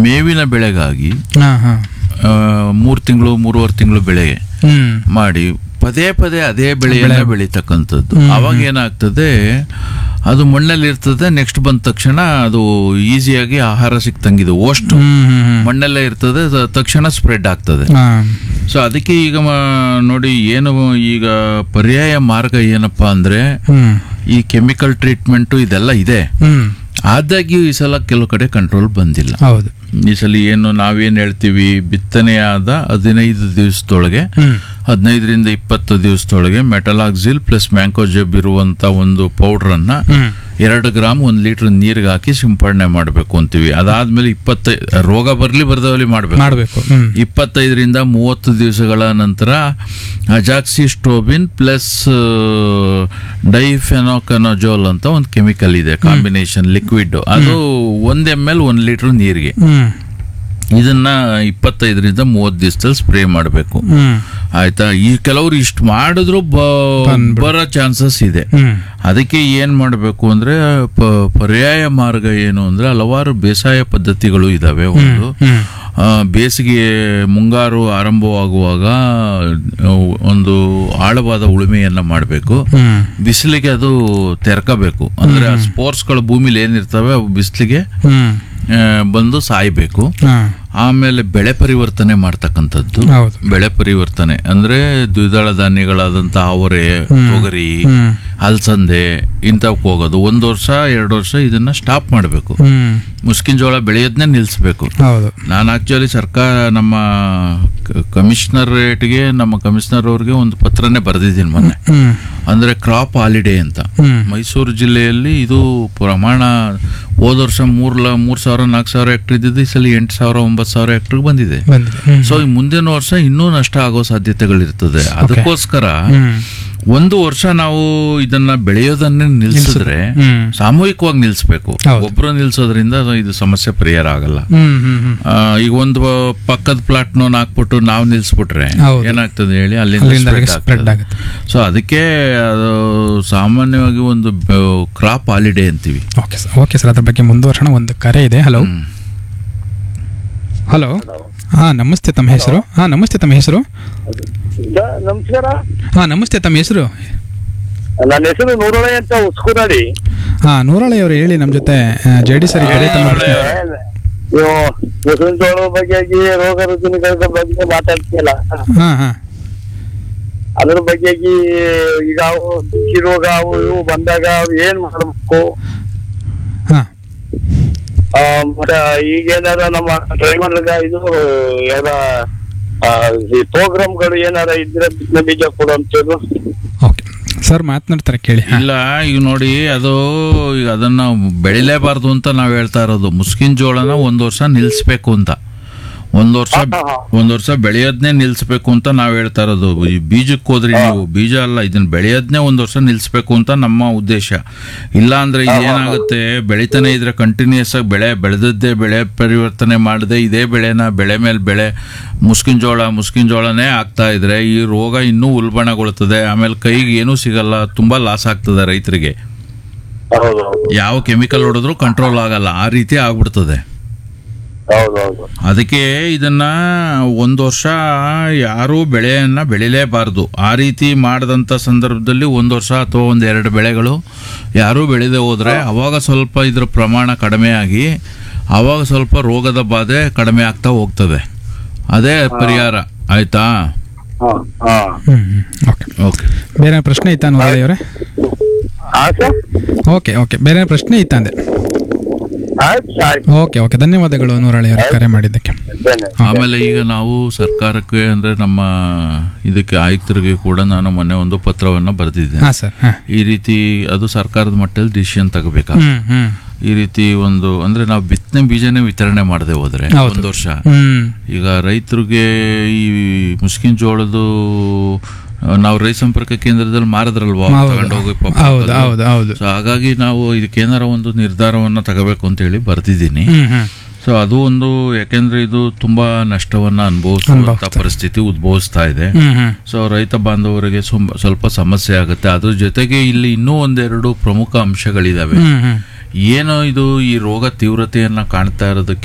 ಮೇವಿನ ಬೆಳೆಗಾಗಿ ಹಾ ಹಾ ಮೂರು ತಿಂಗಳು ಮೂರುವರೆ ತಿಂಗಳು ಬೆಳೆ ಹ್ಮ್ ಮಾಡಿ ಪದೇ ಪದೇ ಅದೇ ಬೆಳೆಯನ್ನ ಬೆಳೀತಕ್ಕಂಥದ್ದು ಅವಾಗ ಏನಾಗ್ತದೆ ಅದು ಮಣ್ಣಲ್ಲಿ ಇರ್ತದೆ ನೆಕ್ಸ್ಟ್ ಬಂದ ತಕ್ಷಣ ಅದು ಈಸಿಯಾಗಿ ಆಹಾರ ಸಿಕ್ತಂಗಿದೆ ಓಷ್ಟು ಹ್ಮ್ ಹ್ಮ್ ಹ್ಮ್ ಮಣ್ಣಲ್ಲೇ ಇರ್ತದೆ ಅದು ತಕ್ಷಣ ಸ್ಪ್ರೆಡ್ ಆಗ್ತದೆ ಹಾ ಸೊ ಅದಕ್ಕೆ ಈಗ ಮ- ನೋಡಿ ಏನು ಈಗ ಪರ್ಯಾಯ ಮಾರ್ಗ ಏನಪ್ಪಾ ಅಂದ್ರೆ ಹ್ಮ್ ಈ ಕೆಮಿಕಲ್ ಟ್ರೀಟ್ಮೆಂಟು ಇದೆಲ್ಲ ಇದೆ ಹ್ಮ್ ಆದಾಗ್ಯೂ ಈ ಸಲ ಕೆಲವು ಕಡೆ ಕಂಟ್ರೋಲ್ ಬಂದಿಲ್ಲ ಹೌದು ಈ ಸಲ ಏನು ನಾವೇನ್ ಹೇಳ್ತೀವಿ ಬಿತ್ತನೆಯಾದ ಹದಿನೈದು ದಿವಸದೊಳಗೆ ಹ್ಮ್ ಹದಿನೈದರಿಂದ ಇಪ್ಪತ್ತು ದಿವಸದೊಳಗೆ ಮೆಟಲಾಕ್ಸಿಲ್ ಪ್ಲಸ್ ಮ್ಯಾಂಕೋಜೆಬ್ ಇರುವಂತ ಒಂದು ಪೌಡರ್ ಅನ್ನ ಹ್ಮ್ ಎರಡು ಗ್ರಾಮ್ ಒಂದ್ ಲೀಟರ್ ನೀರಿಗೆ ಹಾಕಿ ಸಿಂಪಡಣೆ ಮಾಡಬೇಕು ಅಂತೀವಿ ಅದಾದ್ಮೇಲೆ ಇಪ್ಪತ್ತೈ ರೋಗ ಬರ್ಲಿ ಬರ್ದವಲ್ಲಿ ಮಾಡ್ಬೇಕು ಮಾಡ್ಬೇಕು ಹ್ಮ್ ಇಪ್ಪತ್ತೈದರಿಂದ ಮೂವತ್ತು ದಿವಸಗಳ ನಂತರ ಅಜಾಕ್ಸಿ ಸ್ಟೋಬಿನ್ ಪ್ಲಸ್ ಡೈಫೆನೋಕನಜೋಲ್ ಅಂತ ಒಂದು ಕೆಮಿಕಲ್ ಇದೆ ಕಾಂಬಿನೇಷನ್ ಲಿಕ್ವಿಡ್ ಅದು ಒಂದ್ ಎಮ್ ಎಲ್ ಒಂದ್ ಲೀಟರ್ ನೀರಿಗೆ ಹ್ಮ್ ಇದನ್ನ ಇಪ್ಪತ್ತೈದರಿಂದ ಮೂವತ್ತು ದಿವಸದಲ್ಲಿ ಸ್ಪ್ರೇ ಮಾಡಬೇಕು ಹ್ಮ್ ಆಯ್ತಾ ಈ ಕೆಲವರು ಇಷ್ಟು ಮಾಡಿದ್ರು ಬ- ಬರೋ ಚಾನ್ಸಸ್ ಇದೆ ಹ್ಮ್ ಅದಕ್ಕೆ ಏನ್ ಮಾಡಬೇಕು ಅಂದ್ರೆ ಪ- ಪರ್ಯಾಯ ಮಾರ್ಗ ಏನು ಅಂದ್ರೆ ಹಲವಾರು ಬೇಸಾಯ ಪದ್ಧತಿಗಳು ಇದಾವೆ ಒಂದು ಹ್ಮ್ ಆ, ಬೇಸಿಗೆ ಮುಂಗಾರು ಆರಂಭವಾಗುವಾಗ ಆ, ಒಂದು ಆಳವಾದ ಉಳುಮೆಯನ್ನ ಮಾಡಬೇಕು ಹ್ಮ್ ಬಿಸಿಲಿಗೆ ಅದು ತೆರ್ಕಬೇಕು ಅಂದ್ರೆ ಆ ಸ್ಪೋರ್ಟ್ಸ್ಗಳು ಭೂಮಿಲಿ ಏನಿರ್ತವೆ ಅವು ಬಿಸಿಲಿಗೆ ಹ್ಮ್ ಬಂದು ಸಾಯ್ಬೇಕು ಹಾ ಆಮೇಲೆ ಬೆಳೆ ಪರಿವರ್ತನೆ ಮಾಡ್ತಕ್ಕಂಥದ್ದು ಹೌದು ಬೆಳೆ ಪರಿವರ್ತನೆ ಅಂದ್ರೆ ದ್ವಿದಳ ಧಾನ್ಯಗಳಾದಂತ ಅವರೆ ತೊಗರಿ ಹ್ಮ್ ಅಲಸಂದೆ ಇಂಥವಕ್ಕೆ ಹೋಗೋದು ಒಂದು ವರ್ಷ ಎರಡು ವರ್ಷ ಇದನ್ನ ಸ್ಟಾಪ್ ಮಾಡಬೇಕು ಹ್ಮ್ ಮುಸ್ಕಿನ ಜೋಳ ಬೆಳೆಯೋದನ್ನೇ ನಿಲ್ಲಿಸ್ಬೇಕು ಹೌದು ನಾನು ಆಕ್ಚುಲಿ ಸರ್ಕಾರ ನಮ್ಮ ಕಮಿಷನರೇಟ್ಗೆ ನಮ್ಮ ಕಮಿಷನರ್ ಅವ್ರಿಗೆ ಒಂದು ಪತ್ರನೇ ಬರೆದಿದ್ದೀನಿ ಮೊನ್ನೆ ಹ್ಮ್ ಅಂದ್ರೆ ಕ್ರಾಪ್ ಹಾಲಿಡೇ ಅಂತ ಹ್ಮ್ ಮೈಸೂರು ಜಿಲ್ಲೆಯಲ್ಲಿ ಇದು ಪ್ರಮಾಣ ಹೋದ ವರ್ಷ ಮೂರ್ ಲ ಮೂರ್ ಸಾವಿರ ನಾಲ್ಕು ಸಾವಿರ ಹೆಕ್ಟರ್ ಇದ್ದಿದ್ದು ಈ ಸಲ ಎಂಟು ಸಾವಿರ ಒಂಬತ್ತು ಸಾವಿರ ಹೆಕ್ಟರ್ ಬಂದಿದೆ ಬಂದಿದೆ ಹ್ಮ್ ಸೊ ಈ ಮುಂದಿನ ವರ್ಷ ಇನ್ನೂ ನಷ್ಟ ಆಗೋ ಸಾಧ್ಯತೆಗಳಿರ್ತದೆ ಅದಕ್ಕೋಸ್ಕರ ಹ್ಮ್ ಒಂದು ವರ್ಷ ನಾವು ಇದನ್ನ ಬೆಳೆಯೋದನ್ನೇ ನಿಲ್ಸಿದ್ರೆ ಹ್ಮ್ ಸಾಮೂಹಿಕವಾಗಿ ನಿಲ್ಸ್ಬೇಕು ಹೌದು. ಒಬ್ರು ನಿಲ್ಸೋದ್ರಿಂದ ಇದು ಸಮಸ್ಯೆ ಪರಿಹಾರ ಆಗಲ್ಲ ಹ್ಮ್ ಹ್ಮ್ ಹ್ಮ್ ಆ, ಈಗ ಒಂದು ಪಕ್ಕದ ಪ್ಲಾಟ್ ನೋನ್ ಹಾಕ್ಬಿಟ್ಟು ನಾವು ನಿಲ್ಸ್ಬಿಟ್ರೆ ಹೌದು. ಏನಾಗ್ತದೆ ಹೇಳಿ ಅಲ್ಲಿಂದ ಅಲ್ಲಿಂದ spread ಸ್ಪ್ರೆಡ್ ಆಗ್ತದೆ. ಆಗುತ್ತೆ ಸೊ ಅದಕ್ಕೆ ಅದು ಸಾಮಾನ್ಯವಾಗಿ ಒಂದು ಕ್ರಾಪ್ ಹಾಲಿಡೇ ಅಂತೀವಿ ಓಕೆ ಸರ್ ಓಕೆ ಸರ್ ಅದ್ರ ಬಗ್ಗೆ ಮುಂದುವರ್ಸೋಣ ಒಂದು ಕರೆ ಇದೆ ಹಲೋ ಹಲೋ ಹಾ ನಮಸ್ತೆ ತಮ್ಮ ಹೆಸರು ಹಾ ನಮಸ್ತೆ ತಮ್ಮ ಹೆಸರು ದ- ನಮಸ್ಕಾರ ಹಾ ನಮಸ್ತೆ ತಮ್ಮ ಹೆಸರು ನನ್ನ ಹೆಸರು ನೂರೊಳೆ ಅಂತ ಉಸ್ಕುನಡಿ ಹಾ ನೂರಳೆ ಅವರು ಹೇಳಿ ನಮ್ಮ ಜೊತೆ ಜೆ ಡಿ ಸರ್ ಇದ್ದಾರೆ ತಮ್ಮ ಪ್ರಶ್ನೆ. ನೀವು ಮುಸುಂಟೋಳ ಬಗ್ಗೆ ರೋಗ ರುಜಿನಗಳ ಬಗ್ಗೆ ಮಾತಾಡ್ತೀಯಲ್ಲ ಹಾ ಹಾ ಅದ್ರ ಬಗ್ಗೆ ಈಗ ಅವು ಬಿಸಿ ರೋಗ ಅವು ಇವು ಬಂದಾಗ ಅವು ಏನ್ ಮಾಡ್ಬೇಕು ಹಾ ಆ, ಮತ್ತೆ ಈಗೇನಾರ ನಮ್ಮ ಡ್ರೈವರ್ಗ ಇದು ಯಾರ ಆ, ಈ ಪ್ರೋಗ್ರಾಮ್ಗಳು ಏನಾರ ಇದ್ರೆ ಬಿತ್ತನೆ ಬೀಜ ಕೊಡು ಅಂತೇಳು ಓಕೆ ಸರ್ ಮಾತನಾಡ್ತಾರೆ ಕೇಳಿ ಹಾ. ಇಲ್ಲ ಈಗ ನೋಡಿ ಅದು ಈಗ ಅದನ್ನ ಬೆಳಿಲೇಬಾರ್ದು ಅಂತ ನಾವ್ ಹೇಳ್ತಾ ಇರೋದು ಮುಸ್ಕಿನ್ ಜೋಳನ ಒಂದ್ ವರ್ಷ ನಿಲ್ಸ್ಬೇಕು ಅಂತ ಒಂದ್ ವರ್ಷ ಒಂದ್ ವರ್ಷ ಬೆಳೆಯೋದ್ನೇ ನಿಲ್ಸ್ಬೇಕು ಅಂತ ನಾವ್ ಹೇಳ್ತಾ ಇರೋದು ಈ ಬೀಜಕ್ಕೆ ಹೋದ್ರಿ ನೀವು ಬೀಜ ಅಲ್ಲ ಇದನ್ನ ಬೆಳೆಯೋದ್ನೇ ಒಂದ್ ವರ್ಷ ನಿಲ್ಸ್ಬೇಕು ಅಂತ ನಮ್ಮ ಉದ್ದೇಶ ಇಲ್ಲ ಅಂದ್ರೆ ಏನಾಗುತ್ತೆ ಬೆಳಿತಾನೆ ಇದ್ರೆ ಕಂಟಿನ್ಯೂಸ್ ಆಗಿ ಬೆಳೆ ಬೆಳೆದದ್ದೇ ಬೆಳೆ ಪರಿವರ್ತನೆ ಮಾಡದೆ ಇದೇ ಬೆಳೆನ ಬೆಳೆ ಮೇಲೆ ಬೆಳೆ ಮುಸ್ಕಿನ್ ಜೋಳ ಮುಸ್ಕಿನ್ ಜೋಳನೇ ಆಗ್ತಾ ಇದ್ರೆ ಈ ರೋಗ ಇನ್ನೂ ಉಲ್ಬಣಗೊಳ್ತದೆ ಆಮೇಲೆ ಕೈಗೆ ಏನೂ ಸಿಗಲ್ಲ ತುಂಬಾ ಲಾಸ್ ಆಗ್ತದೆ ರೈತರಿಗೆ ಹೌದು ಯಾವ ಕೆಮಿಕಲ್ ಹೊಡೆದ್ರು ಕಂಟ್ರೋಲ್ ಆಗಲ್ಲ ಆ ರೀತಿ ಆಗ್ಬಿಡ್ತದೆ ಹೌದೌದು ಅದಕ್ಕೆ ಇದನ್ನ ಒಂದು ವರ್ಷ ಯಾರೂ ಬೆಳೆಯನ್ನ ಬೆಳಿಲೇಬಾರ್ದು ಆ ರೀತಿ ಮಾಡದಂತ ಸಂದರ್ಭದಲ್ಲಿ ಒಂದು ವರ್ಷ ಅಥವಾ ಒಂದ್ ಎರಡು ಬೆಳೆಗಳು ಯಾರೂ ಬೆಳೆದೇ ಹೋದ್ರೆ ಅವಾಗ ಸ್ವಲ್ಪ ಇದ್ರ ಪ್ರಮಾಣ ಕಡಿಮೆ ಆಗಿ ಅವಾಗ ಸ್ವಲ್ಪ ರೋಗದ ಬಾಧೆ ಕಡಿಮೆ ಆಗ್ತಾ ಹೋಗ್ತದೆ ಅದೇ ಪರಿಹಾರ ಆಯ್ತಾ ಹಾ ಹಾ ಹ್ಮ್ ಹ್ಮ್ ಓಕೆ ಓಕೆ ಬೇರೆ ಪ್ರಶ್ನೆ ಇತ್ತಾ ನೂರಳೆ ಅವರೇ ಹಾ ಸರ್ ಓಕೆ ಓಕೆ ಬೇರೆ ಪ್ರಶ್ನೆ ಇತ್ತಾ ಅಂದೆ ಆಯ್ತು ಆಯ್ತು ಓಕೆ ಓಕೆ ಧನ್ಯವಾದಗಳು ನೂರಳೆ ಅವರೇ ಕರೆ ಮಾಡಿದ್ದಕ್ಕೆ ಧನ್ಯವಾದ ಆಮೇಲೆ ಈಗ ನಾವು ಸರ್ಕಾರಕ್ಕೆ ಅಂದ್ರೆ ನಮ್ಮ ಇದಕ್ಕೆ ಆಯುಕ್ತರಿಗೆ ಕೂಡ ನಾನು ಮೊನ್ನೆ ಒಂದು ಪತ್ರವನ್ನ ಬರೆದಿದ್ದೆ ಹಾ ಸರ್ ಹಾ ಈ ರೀತಿ ಅದು ಸರ್ಕಾರದ ಮಟ್ಟದಲ್ಲಿ ಡಿಸಿಷನ್ ತಗೋಬೇಕಾ ಹ್ಮ್ ಹ್ಮ್ ಈ ರೀತಿ ಒಂದು ಅಂದ್ರೆ ನಾವು ಬಿತ್ತನೆ ಬೀಜನೇ ವಿತರಣೆ ಮಾಡದೆ ಹೋದ್ರೆ ಹೌದು. ಒಂದು ವರ್ಷ ಹ್ಮ್ ಈಗ ರೈತರಿಗೆ ಈ ಮುಸ್ಕಿನ್ ಜೋಳದು ನಾವು ರೈತ ಸಂಪರ್ಕ ಕೇಂದ್ರದಲ್ಲಿ ಮಾರದ್ರಲ್ವಾ ಹೌದು. ತಗೊಂಡೋಗಿ ಪಾಪ ಹೌದು ಅದು. ಹೌದು ಹೌದು ಸೊ ಹಾಗಾಗಿ ನಾವು ಇದಕ್ಕೇನಾರ ಒಂದು ನಿರ್ಧಾರವನ್ನ ತಗೋಬೇಕು ಅಂತ ಹೇಳಿ ಬರ್ತಿದ್ದೀನಿ ಹ್ಮ್ ಹ್ಮ್ ಸೊ ಅದು ಒಂದು ಯಾಕೆಂದ್ರೆ ಇದು ತುಂಬಾ ನಷ್ಟವನ್ನ ಅನುಭವಿಸುವಂತ ಅನುಭವಿಸ್ತಾರೆ. ಪರಿಸ್ಥಿತಿ ಉದ್ಭವಿಸ್ತಾ ಇದೆ ಹ್ಮ್ ಹ್ಮ್ ಸೊ ರೈತ ಬಾಂಧವರಿಗೆ ಸುಮ್- ಸ್ವಲ್ಪ ಸಮಸ್ಯೆ ಆಗುತ್ತೆ ಅದ್ರ ಜೊತೆಗೆ ಇಲ್ಲಿ ಇನ್ನೂ ಒಂದೆರಡು ಪ್ರಮುಖ ಅಂಶಗಳಿದಾವೆ ಹ್ಮ್ ಹ್ಮ್ ಏನೋ ಇದು ಈ ರೋಗ ತೀವ್ರತೆಯನ್ನ ಕಾಣ್ತಾ ಇರೋದಕ್ಕೆ